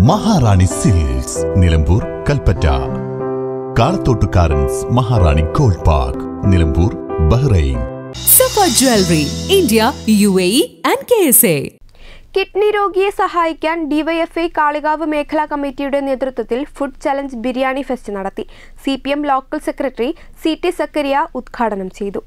മഹാറാണി silks Nilambur Kalpetta കാളത്തോട്ടുകാരൻസ് Maharani gold park Nilambur Bahrain Safa jewellery India U A E and K S A kidney രോഗിയെ സഹായിക്കാൻ DYFI Kalikavu മേഖലാ കമ്മിറ്റിയുടെ നേതൃത്വത്തിൽ ഫുഡ് ചലഞ്ച് ബിരിയാണി ഫെസ്റ്റ് നടത്തി C P M local secretary C T Zakariya ഉദ്ഘാടനം ചെയ്തു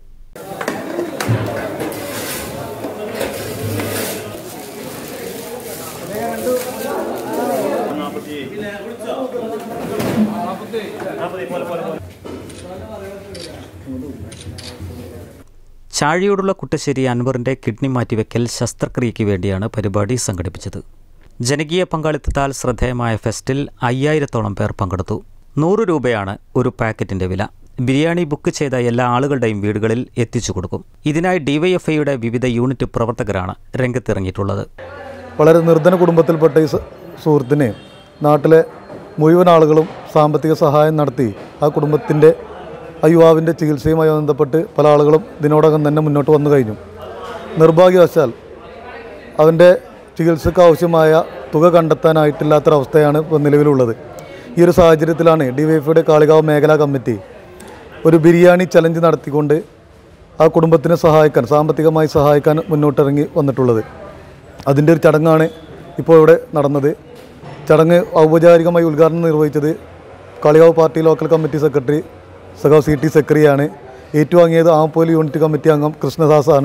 ചാഴിയോടുള്ള കുട്ടശ്ശേരി അൻവറിന്റെ കിഡ്നി മാറ്റിവെക്കൽ ശസ്ത്രക്രിയയ്ക്ക് വേണ്ടിയാണ് പരിപാടി സംഘടിപ്പിച്ചത് ജനകീയ പങ്കാളിത്തത്താൽ ശ്രദ്ധേയമായ ഫെസ്റ്റിൽ അയ്യായിരത്തോളം പേർ പങ്കെടുത്തു നൂറ് രൂപയാണ് ഒരു പാക്കറ്റിന്റെ വില ബിരിയാണി ബുക്ക് ചെയ്ത എല്ലാ ആളുകളുടെയും വീടുകളിൽ എത്തിച്ചു കൊടുക്കും ഇതിനായി ഡിവൈഎഫ്ഐയുടെ വിവിധ യൂണിറ്റ് പ്രവർത്തകരാണ് രംഗത്തിറങ്ങിയിട്ടുള്ളത് വളരെ നിർധന കുടുംബത്തിൽപ്പെട്ട ഈ സ- സുഹൃത്തിന് നാട്ടിലെ മുഴുവൻ ആളുകളും സാമ്പത്തിക സഹായം നടത്തി ആ കുടുംബത്തിൻ്റെ ആ യുവാവിൻ്റെ ചികിത്സയുമായി ബന്ധപ്പെട്ട് പല ആളുകളും ഇതിനോടകം തന്നെ മുന്നോട്ട് വന്നു കഴിഞ്ഞു നിർഭാഗ്യവശാൽ അവൻ്റെ ചികിത്സയ്ക്ക് ആവശ്യമായ തുക കണ്ടെത്താനായിട്ടില്ലാത്തൊരവസ്ഥയാണ് ഇപ്പോൾ നിലവിലുള്ളത് ഈ ഒരു സാഹചര്യത്തിലാണ് ഡി വൈ എഫിയുടെ കാളികാവ് മേഖലാ കമ്മിറ്റി ഒരു ബിരിയാണി ചലഞ്ച് നടത്തിക്കൊണ്ട് ആ കുടുംബത്തിനെ സഹായിക്കാൻ സാമ്പത്തികമായി സഹായിക്കാൻ മുന്നോട്ടിറങ്ങി വന്നിട്ടുള്ളത് അതിൻ്റെ ഒരു ചടങ്ങാണ് ഇപ്പോൾ ഇവിടെ നടന്നത് ചടങ്ങ് ഔപചാരികമായി ഉദ്ഘാടനം നിർവഹിച്ചത് Kalikavu party local committee secretary സഖാവ് സി ടി സെക്രട്ടറിയാണ് ഏറ്റുവാങ്ങിയത് ആമപ്പോലി യൂണിറ്റ് കമ്മിറ്റി അംഗം കൃഷ്ണദാസാണ്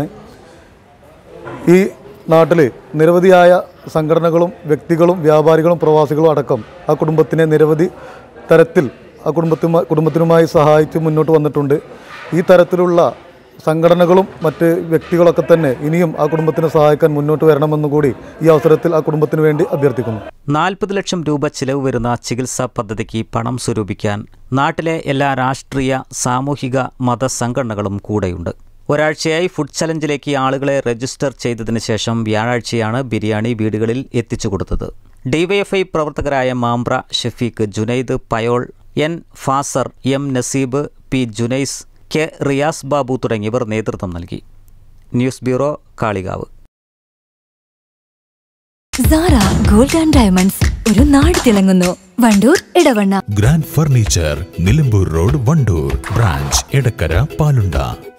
ഈ നാട്ടിൽ നിരവധിയായ സംഘടനകളും വ്യക്തികളും വ്യാപാരികളും പ്രവാസികളും അടക്കം ആ കുടുംബത്തിനെ നിരവധി തരത്തിൽ ആ കുടുംബത്തിനുമായി കുടുംബത്തിനുമായി സഹായിച്ച് മുന്നോട്ട് വന്നിട്ടുണ്ട് ഈ തരത്തിലുള്ള സംഘടനകളും മറ്റ് വ്യക്തികളൊക്കെ തന്നെ ഇനിയും ആ കുടുംബത്തിനെ സഹായിക്കാൻ മുന്നോട്ട് വരണമെന്നും കൂടി ഈ അവസരത്തിൽ ആ കുടുംബത്തിന് വേണ്ടി അഭ്യർത്ഥിക്കുന്നു നാൽപ്പത് ലക്ഷം രൂപ ചിലവ് വരുന്ന ചികിത്സാ പദ്ധതിക്ക് പണം സ്വരൂപിക്കാൻ നാട്ടിലെ എല്ലാ രാഷ്ട്രീയ സാമൂഹിക മത സംഘടനകളും കൂടെയുണ്ട് ഒരാഴ്ചയായി ഫുഡ് ചലഞ്ചിലേക്ക് ആളുകളെ രജിസ്റ്റർ ചെയ്തതിന് ശേഷം വ്യാഴാഴ്ചയാണ് ബിരിയാണി വീടുകളിൽ എത്തിച്ചു കൊടുത്തത് ഡിവൈഎഫ്ഐ പ്രവർത്തകരായ മാമ്പ്ര ഷഫീഖ് ജുനൈദ് പയോൾ എൻ ഫാസർ M Naseeb P Junais K Riyas Babu തുടങ്ങിയവർ നേതൃത്വം നൽകി news bureau Kalikavu Sara gold and diamonds ഒരു നാട് തിളങ്ങുന്നു Wandoor Edavanna grand furniture Nilambur road Wandoor branch Edakkara പാലുണ്ട